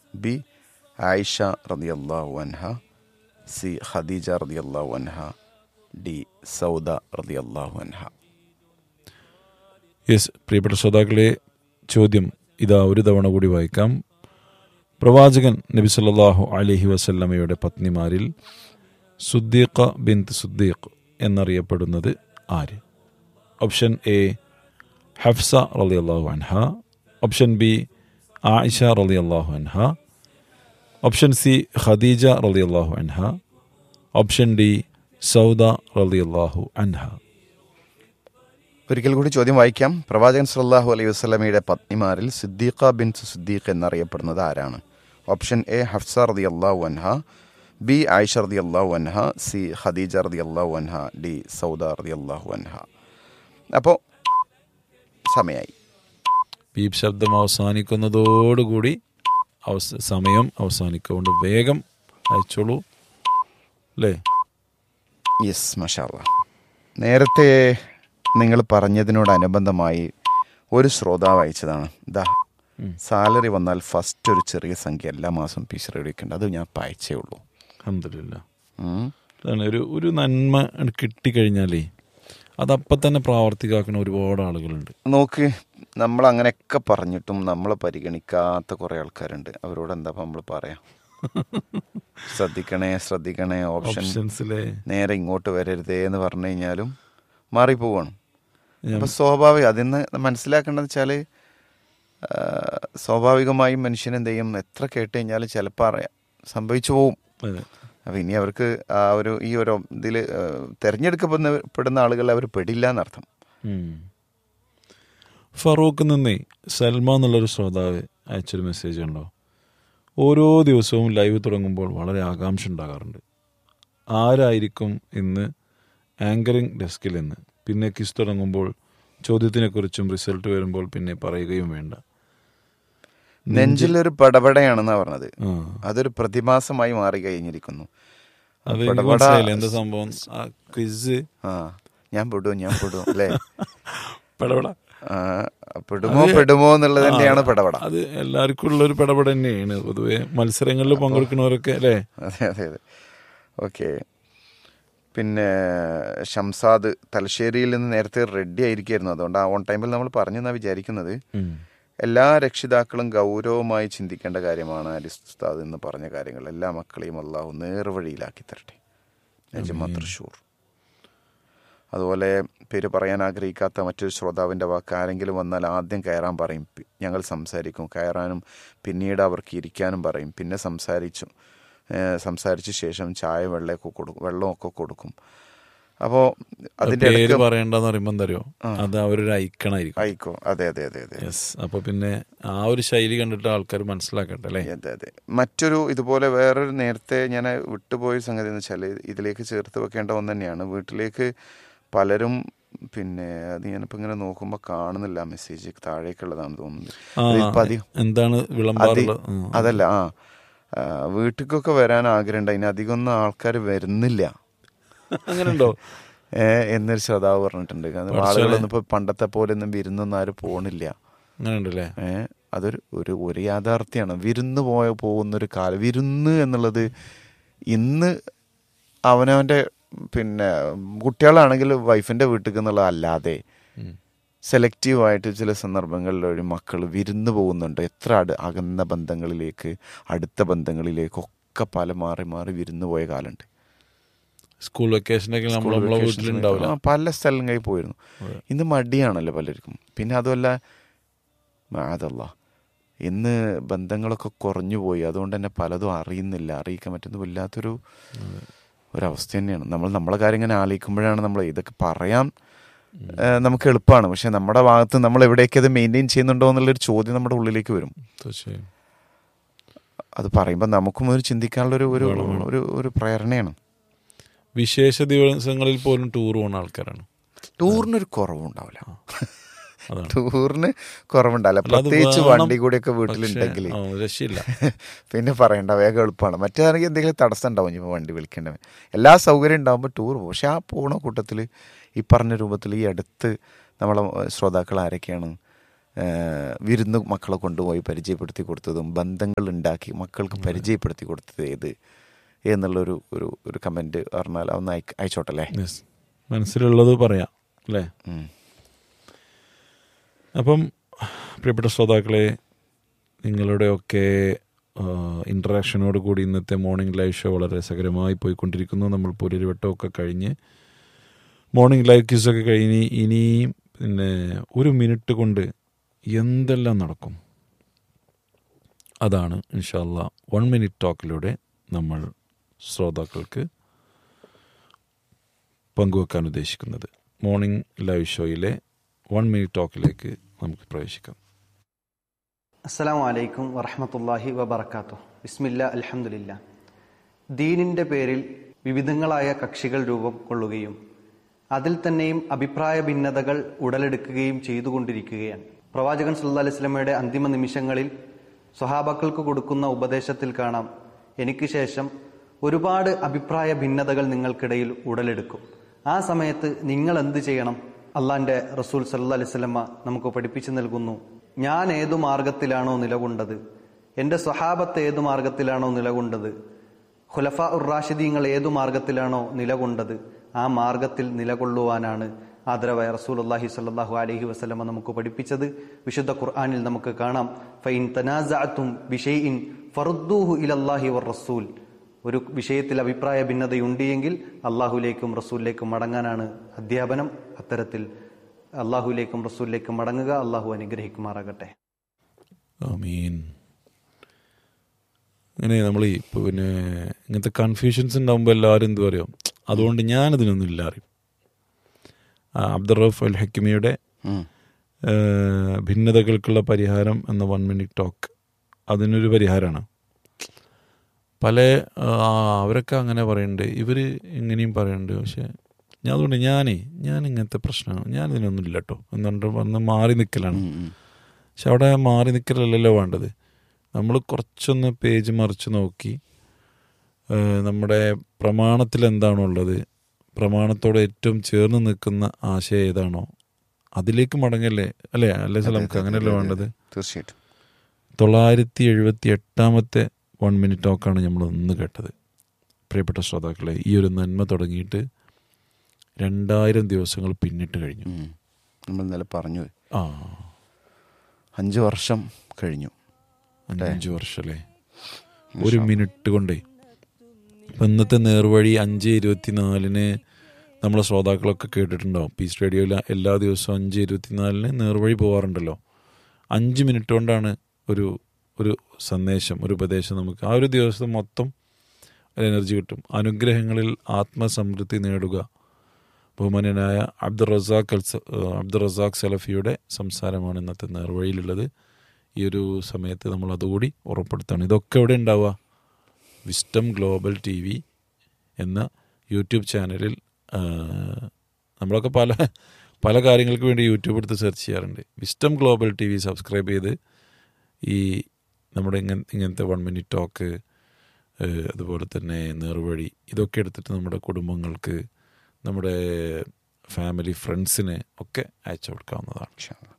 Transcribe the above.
B Ayisha റളിയല്ലാഹു അൻഹ C Khadija റളിയല്ലാഹു അൻഹ ഡി സൗദ റളിയല്ലാഹു അൻഹ യെസ് പ്രിയപ്പെട്ട ശ്രോതാക്കളെ ചോദ്യം ഇതാ ഒരു തവണ കൂടി വായിക്കാം പ്രവാചകൻ നബി സല്ലല്ലാഹു അലൈഹി വസല്ലമയുടെ പത്നിമാരിൽ സുദ്ദീഖ ബിന്ത് സുദ്ദീഖ് എന്നറിയപ്പെടുന്നത് ആര് ഓപ്ഷൻ എ ഹഫ്സ റളിയല്ലാഹു അൻഹ ഓപ്ഷൻ ബി ആയിഷ റളിയല്ലാഹു അൻഹ ഓപ്ഷൻ സി ഖദീജ റളിയല്ലാഹു അൻഹ ഓപ്ഷൻ ഡി സൗദ റളിയല്ലാഹു അൻഹ ഒരിക്കൽ കൂടി ചോദ്യം വായിക്കാം പ്രവാചകൻ സല്ലല്ലാഹു അലൈഹി വസല്ലമയുടെ പത്നിമാരിൽ സിദ്ദീഖ ബിൻ സിദ്ദീഖ് എന്നറിയപ്പെടുന്നത് ആരാണ് ഓപ്ഷൻ എ ഹഫ്സ റളിയല്ലാഹു അൻഹ ബി ആയിഷ റളിയല്ലാഹു അൻഹ സി ഖദീജ റളിയല്ലാഹു അൻഹ ഡി സൗദ റളിയല്ലാഹു അൻഹ അപ്പോൾ സമയമായി ബീപ് ശബ്ദം അവസാനിക്കുന്നതോടുകൂടി അവസ സമയം അവസാനിക്കൊണ്ട് വേഗം അയച്ചോളൂ അല്ലേ യെസ് മഷാല്ല നേരത്തെ നിങ്ങൾ പറഞ്ഞതിനോടനുബന്ധമായി ഒരു ശ്രോതാവ് അയച്ചതാണ് ദാ സാലറി വന്നാൽ ഫസ്റ്റ് ഒരു ചെറിയ സംഖ്യ എല്ലാ മാസം പീസ് റെഡിക്കുണ്ട് അത് ഞാൻ ഇപ്പം അയച്ചേ ഉള്ളൂ അഹമ്മദില്ല ഉം. അതാണ് ഒരു ഒരു നന്മ കിട്ടിക്കഴിഞ്ഞാലേ അതപ്പം തന്നെ പ്രാവർത്തികമാക്കുന്ന ഒരുപാട് ആളുകളുണ്ട് നോക്ക് നമ്മൾ അങ്ങനെയൊക്കെ പറഞ്ഞിട്ടും നമ്മളെ പരിഗണിക്കാത്ത കുറേ ആൾക്കാരുണ്ട് അവരോട് എന്താ നമ്മൾ പറയാം ശ്രദ്ധിക്കണേ ശ്രദ്ധിക്കണേ ഓപ്ഷൻ ഓപ്ഷൻസിലെ നേരെ ഇങ്ങോട്ട് വരരുതേ എന്ന് പറഞ്ഞു കഴിഞ്ഞാലും മാറിപ്പോവാണ് അപ്പൊ സ്വാഭാവികം അതിന്ന് മനസ്സിലാക്കേണ്ടത് വെച്ചാല് ആ, സ്വാഭാവികമായും മനുഷ്യൻ എന്ത് ചെയ്യും എത്ര കേട്ട് കഴിഞ്ഞാലും ചിലപ്പോൾ അറിയാം സംഭവിച്ചു പോവും അതെ അപ്പൊ ഇനി അവർക്ക് ആ ഒരു ഈ ഒരു ഇതിൽ തെരഞ്ഞെടുക്കപ്പെടുന്ന പെടുന്ന ആളുകൾ അവർ പെടില്ല എന്നർത്ഥം ഉം. ഫറൂഖ് നിന്നേ സൽമ എന്നുള്ളൊരു ശ്രോതാവ് അയച്ചൊരു മെസ്സേജ് ഉണ്ടോ ഓരോ ദിവസവും ലൈവ് തുടങ്ങുമ്പോൾ വളരെ ആകാംക്ഷ ഉണ്ടാകാറുണ്ട് ആരായിരിക്കും ഇന്ന് ആങ്കറിംഗ് ഡെസ്കിൽ എന്ന് പിന്നെ കിസ് തുടങ്ങുമ്പോൾ ചോദ്യത്തിനെക്കുറിച്ചും റിസൾട്ട് വരുമ്പോൾ പിന്നെ പറയുകയും വേണ്ട നെഞ്ചിലൊരു പടപടയാണെന്നാ പറഞ്ഞത് ആ അതൊരു പ്രതിമാസമായി മാറി കഴിഞ്ഞിരിക്കുന്നു അത് എനിക്ക് പടപട- മനസ്സിലായില്ല എന്താ സംഭവം ആ ക്വിസ് ആ ഞാൻ പെടുമോ ഞാൻ പെടുമോ അല്ലേ പടപട ആ, പെടുമോ പെടുമോ എന്നുള്ളത് തന്നെയാണ് പടപട അത് എല്ലാവർക്കും ഉള്ള ഒരു പടപട തന്നെയാണ് പൊതുവെ മത്സരങ്ങളിൽ പങ്കെടുക്കുന്നവരൊക്കെ അല്ലേ അതെ അതെ അതെ ഓക്കെ പിന്നെ ഷംസാദ് തലശ്ശേരിയിൽ നിന്ന് നേരത്തെ റെഡി ആയിരിക്കായിരുന്നു അതുകൊണ്ട് ആ ഓൺ ടൈമിൽ നമ്മൾ പറഞ്ഞെന്നാണ് വിചാരിക്കുന്നത് ഉം. എല്ലാ രക്ഷിതാക്കളും ഗൗരവമായി ചിന്തിക്കേണ്ട കാര്യമാണ് അരിസ്താദ് എന്ന് പറഞ്ഞ കാര്യങ്ങൾ എല്ലാ മക്കളെയും അള്ളാഹു നേർവഴിയിലാക്കി തരട്ടെ നജ്മ തൃശൂർ അതുപോലെ പേര് പറയാൻ ആഗ്രഹിക്കാത്ത മറ്റൊരു ശ്രോതാവിൻ്റെ വാക്ക് ആരെങ്കിലും വന്നാൽ ആദ്യം കയറാൻ പറയും പി- ഞങ്ങൾ സംസാരിക്കും കയറാനും പിന്നീട് അവർക്ക് ഇരിക്കാനും പറയും പിന്നെ സംസാരിച്ചു ഏഹ് സംസാരിച്ച ശേഷം ചായ വെള്ളമൊക്കെ കൊടുക്കും വെള്ളമൊക്കെ കൊടുക്കും അപ്പോൾ അതിൻ്റെ പേര് ഇടയ്ക്ക് പറയണ്ടെന്ന് പറയുമ്പോ എന്താ അറിയോ അത് അവരൊരു ഐക്കണായിരിക്കും ആയിക്കോ അതെ അതെ അതെ അതെ യെസ് അപ്പൊ പിന്നെ ആ ഒരു ശൈലി കണ്ടിട്ട് ആൾക്കാർ മനസ്സിലാക്കട്ടെ അല്ലേ അതെ അതെ മറ്റൊരു ഇതുപോലെ വേറൊരു നേരത്തെ ഞാൻ വിട്ടുപോയ സംഗതി എന്ന് വെച്ചാൽ ഇതിലേക്ക് ചേർത്ത് വെക്കേണ്ട ഒന്ന് തന്നെയാണ് വീട്ടിലേക്ക് പലരും പിന്നെ അത് ഞാനിപ്പോൾ ഇങ്ങനെ നോക്കുമ്പോൾ കാണുന്നില്ല മെസ്സേജ് താഴേക്കുള്ളതാണ് തോന്നുന്നത് ആ, ഇതിപ്പോ അധികം എന്താണ് വിളമ്പാറുള്ളത് അതി- അതല്ല ആ ആ, വീട്ടിലേക്കൊക്കെ വരാൻ ആഗ്രഹമുണ്ട് അതിന് അധികം ഒന്നും ആൾക്കാർ വരുന്നില്ല അങ്ങനെ ഉണ്ടോ ഏ, എന്നൊരു ശ്രോതാവ് പറഞ്ഞിട്ടുണ്ട് കാരണം ആളുകളൊന്നും ഇപ്പോൾ പണ്ടത്തെ പോലെ ഒന്നും വിരുന്നൊന്നും ആരും പോണില്ല അങ്ങനെ ഉണ്ടല്ലേ ഏ അതൊരു ഒരു ഒരു യാഥാർത്ഥ്യമാണ് വിരുന്ന് പോയ പോകുന്നൊരു കാലം വിരുന്ന് എന്നുള്ളത് ഇന്ന് അവനവൻ്റെ പിന്നെ കുട്ടികളാണെങ്കിൽ വൈഫിൻ്റെ വീട്ടിൽ എന്നുള്ളതല്ലാതെ ഉം. സെലക്റ്റീവായിട്ട് ചില സന്ദർഭങ്ങളിൽ ഒരു മക്കൾ വിരുന്ന് പോകുന്നുണ്ട് എത്ര അട് അകന്ന ബന്ധങ്ങളിലേക്ക് അടുത്ത ബന്ധങ്ങളിലേക്കൊക്കെ പല മാറി മാറി വിരുന്ന് പോയ കാലമുണ്ട് സ്കൂൾ വെക്കേഷനൊക്കെ നമ്മൾ നമ്മളെ വെക്കേഷൻ വീട്ടിലുണ്ടാവില്ല ആ, പല സ്ഥലങ്ങളിൽ പോയിരുന്നു ഇന്ന് മടിയാണല്ലോ പലർക്കും പിന്നെ അതുമല്ല അതല്ല ഇന്ന് ബന്ധങ്ങളൊക്കെ കുറഞ്ഞു പോയി അതുകൊണ്ട് തന്നെ പലതും അറിയുന്നില്ല അറിയിക്കാൻ പറ്റുന്ന വല്ലാത്തൊരു ഒരവസ്ഥ തന്നെയാണ് നമ്മൾ നമ്മളെ കാര്യം ഇങ്ങനെ ആലോചിക്കുമ്പോഴാണ് നമ്മൾ ഇതൊക്കെ പറയാൻ ഏഹ്, നമുക്ക് എളുപ്പമാണ് പക്ഷെ നമ്മുടെ ഭാഗത്ത് നമ്മൾ എവിടെയൊക്കെ അത് മെയിൻറ്റെയിൻ ചെയ്യുന്നുണ്ടോ എന്നുള്ളൊരു ചോദ്യം നമ്മുടെ ഉള്ളിലേക്ക് വരും തീർച്ചയായും അത് പറയുമ്പോൾ നമുക്കും ഒരു ചിന്തിക്കാനുള്ള ഒരു ഒരു ഒരു ഒരു പ്രേരണയാണ് വിശേഷ ദിവസങ്ങളിൽ പോലും ടൂർ പോകുന്ന ആൾക്കാരാണ് ടൂറിനൊരു കുറവുണ്ടാവില്ല അതാണ് ടൂറിന് കുറവുണ്ടാവില്ല അല്ല, അത് പ്രത്യേകിച്ച് വേണം. വണ്ടി കൂടിയൊക്കെ വീട്ടിലുണ്ടെങ്കിൽ പക്ഷേ, ആ, രക്ഷയില്ല പിന്നെ പറയണ്ട വേഗം എളുപ്പമാണ് മറ്റേതാണെങ്കിൽ എന്തെങ്കിലും തടസ്സം ഉണ്ടാവും ഇപ്പോൾ വണ്ടി വിളിക്കേണ്ടവൻ എല്ലാ സൗകര്യം ഉണ്ടാകുമ്പോൾ ടൂർ പോകും പക്ഷെ ആ പോണ കൂട്ടത്തിൽ ഈ പറഞ്ഞ രൂപത്തിൽ ഈ അടുത്ത് നമ്മളെ ശ്രോതാക്കൾ ആരൊക്കെയാണ് ഏഹ്, വിരുന്ന് മക്കളെ കൊണ്ടുപോയി പരിചയപ്പെടുത്തി കൊടുത്തതും ബന്ധങ്ങൾ ഉണ്ടാക്കി മക്കൾക്ക് പരിചയപ്പെടുത്തി കൊടുത്തത് ഏത് എന്നുള്ളൊരു ഒരു ഒരു കമൻറ്റ് പറഞ്ഞാൽ ഒന്ന് അയക്ക് അയച്ചോട്ടെ അല്ലേ യെസ് മനസ്സിലുള്ളത് പറയാം അല്ലേ ഉം. അപ്പം പ്രിയപ്പെട്ട ശ്രോതാക്കളെ നിങ്ങളുടെയൊക്കെ ഇൻട്രാക്ഷനോട് കൂടി ഇന്നത്തെ മോർണിംഗ് ലൈവ് ഷോ വളരെ രസകരമായി പോയിക്കൊണ്ടിരിക്കുന്നു നമ്മൾ പുലരിവട്ടമൊക്കെ കഴിഞ്ഞ് മോർണിംഗ് ലൈവ് ക്യൂസൊക്കെ കഴിഞ്ഞ് ഇനിയും പിന്നെ ഒരു മിനിറ്റ് കൊണ്ട് എന്തെല്ലാം നടക്കും അതാണ് ഇൻഷാല്ല വൺ മിനിറ്റ് ടോക്കിലൂടെ നമ്മൾ ശ്രോതാക്കൾക്ക് പങ്കുവെക്കാൻ ഉദ്ദേശിക്കുന്നത് മോർണിംഗ് ലൈവ് ഷോയിലെ വൺ മിനിറ്റ് ടോക്കിലേക്ക് നമുക്ക് പ്രവേശിക്കാം അസ്സലാമു അലൈക്കും വറഹമത്തല്ലാഹി വബർക്കാത്തു ബിസ്മില്ല അൽഹംദുലില്ല ദീനിന്റെ പേരിൽ വിവിധങ്ങളായ കക്ഷികൾ രൂപം കൊള്ളുകയും അതിൽ തന്നെയും അഭിപ്രായ ഭിന്നതകൾ ഉടലെടുക്കുകയും ചെയ്തുകൊണ്ടിരിക്കുകയാണ് പ്രവാചകൻ സല്ലല്ലാഹു അലൈഹി വസല്ലമയുടെ അന്തിമ നിമിഷങ്ങളിൽ സ്വഹാബാക്കൾക്ക് കൊടുക്കുന്ന ഉപദേശത്തിൽ കാണാം എനിക്ക് ശേഷം ഒരുപാട് അഭിപ്രായ ഭിന്നതകൾ നിങ്ങൾക്കിടയിൽ ഉടലെടുക്കും ആ സമയത്ത് നിങ്ങൾ എന്ത് ചെയ്യണം അള്ളാന്റെ റസൂൽ സല്ലല്ലാഹു അലൈഹി വസല്ലമ നമുക്ക് പഠിപ്പിച്ചു നൽകുന്നു ഞാൻ ഏതു മാർഗത്തിലാണോ നിലകൊണ്ടത് എൻ്റെ സ്വഹാബത്ത് ഏതു മാർഗത്തിലാണോ നിലകൊണ്ടത് ഖുലഫ ഉറാഷിദീങ്ങൾ ഏതു മാർഗത്തിലാണോ നിലകൊണ്ടത് ആ മാർഗത്തിൽ നിലകൊള്ളുവാനാണ് ആദരവായ റസൂലുള്ളാഹി സ്വല്ലല്ലാഹു അലൈഹി വസല്ലമ നമുക്ക് പഠിപ്പിച്ചത് വിശുദ്ധ ഖുർആനിൽ നമുക്ക് കാണാം ഫൈൻ തനാസഅതും ബിഷൈഇൻ ഫറുദ്ദൂഹു ഇലല്ലാഹി വർ റസൂൽ ഒരു വിഷയത്തിൽ അഭിപ്രായ ഭിന്നതയുണ്ട് എങ്കിൽ അള്ളാഹുലേക്കും റസൂലിലേക്കും മടങ്ങാനാണ് അധ്യാപനം അത്തരത്തിൽ അള്ളാഹുലേക്കും റസൂലിലേക്കും മടങ്ങുക അള്ളാഹു അനുഗ്രഹിക്കുമാറാകട്ടെ ആമീൻ അങ്ങനെ നമ്മൾ ഈ ഇപ്പോൾ പിന്നെ ഇങ്ങനത്തെ കൺഫ്യൂഷൻസ് ഉണ്ടാകുമ്പോൾ എല്ലാവരും എന്ത് പറയും അതുകൊണ്ട് ഞാനതിനൊന്നും ഇല്ല അറിയും ആ, അബ്ദുറഫ് അൽ ഹക്കിമിയുടെ ഉം. ഏഹ്, ഭിന്നതകൾക്കുള്ള പരിഹാരം എന്ന വൺ മിനിറ്റ് ടോക്ക് അതിനൊരു പരിഹാരമാണ് പല ആ, അവരൊക്കെ അങ്ങനെ പറയുന്നുണ്ട് ഇവർ ഇങ്ങനെയും പറയുന്നുണ്ട് പക്ഷെ ഞാൻ അതുകൊണ്ട് ഞാനേ ഞാൻ ഇങ്ങനത്തെ പ്രശ്നമാണ് ഞാൻ ഇതിനൊന്നും ഇല്ല കേട്ടോ എന്നുകൊണ്ട് വന്ന് മാറി നിൽക്കലാണ് ഉം, ഉം. പക്ഷെ അവിടെ മാറി നിൽക്കലല്ലല്ലോ വേണ്ടത് നമ്മൾ കുറച്ചൊന്ന് പേജ് മറിച്ച് നോക്കി ഏഹ് നമ്മുടെ പ്രമാണത്തിൽ എന്താണോ ഉള്ളത് പ്രമാണത്തോട് ഏറ്റവും ചേർന്ന് നിൽക്കുന്ന ആശയം ഏതാണോ അതിലേക്ക് മടങ്ങല്ലേ അല്ലേ അല്ലേ സാർ നമുക്ക് അങ്ങനെയല്ലേ വേണ്ടത് തീർച്ചയായിട്ടും തൊള്ളായിരത്തി എഴുപത്തി എട്ടാമത്തെ വൺ മിനിറ്റ് ടോക്കാണ് നമ്മൾ ഒന്ന് കേട്ടത് പ്രിയപ്പെട്ട ശ്രോതാക്കളെ ഈ ഒരു നന്മ തുടങ്ങിയിട്ട് രണ്ടായിരം ദിവസങ്ങൾ പിന്നിട്ട് കഴിഞ്ഞു ഉം. നമ്മൾ ഇന്നലെ പറഞ്ഞു ആ അഞ്ച് വർഷം കഴിഞ്ഞു അഞ്ച് വർഷം അല്ലേ ഒരു മിനിറ്റ് കൊണ്ടേ ഇപ്പം ഇന്നത്തെ നേർവഴി അഞ്ച് ഇരുപത്തിനാലിന് നമ്മളെ ശ്രോതാക്കളൊക്കെ കേട്ടിട്ടുണ്ടാവും പീസ് റേഡിയോയിൽ എല്ലാ ദിവസവും അഞ്ച് ഇരുപത്തിനാലിന് നേർവഴി പോകാറുണ്ടല്ലോ അഞ്ച് മിനിറ്റ് കൊണ്ടാണ് ഒരു ഒരു സന്ദേശം ഒരു ഉപദേശം നമുക്ക് ആ ഒരു ദിവസം മൊത്തം ഒരു എനർജി കിട്ടും അനുഗ്രഹങ്ങളിൽ ആത്മസമൃദ്ധി നേടുക ബഹുമാന്യനായ അബ്ദുൾ റസാഖ് അൽ സ- ഏഹ് അബ്ദുൾ റസാഖ് സലഫിയുടെ സംസാരമാണ് ഇന്നത്തെ നേർവഴിയിലുള്ളത് ഈ ഒരു സമയത്ത് നമ്മൾ അതുകൂടി ഉറപ്പെടുത്താണ് ഇതൊക്കെ എവിടെ ഉണ്ടാവുക വിസ്റ്റം ഗ്ലോബൽ ടി വി എന്ന യൂട്യൂബ് ചാനലിൽ ആ, നമ്മളൊക്കെ പല പല കാര്യങ്ങൾക്ക് വേണ്ടി യൂട്യൂബ് എടുത്ത് സെർച്ച് ചെയ്യാറുണ്ട് Wisdom Global T V subscribe ചെയ്ത് ഈ നമ്മുടെ ഇങ്ങൻ ഇങ്ങനത്തെ വൺ മിനിറ്റ് ടോക്ക് അതുപോലെ തന്നെ നേർവഴി ഇതൊക്കെ എടുത്തിട്ട് നമ്മുടെ കുടുംബങ്ങൾക്ക് നമ്മുടെ ഫാമിലി ഫ്രണ്ട്സിന് ഒക്കെ അയച്ചു കൊടുക്കാവുന്നതാണ് ഇൻഷാ അല്ലാ.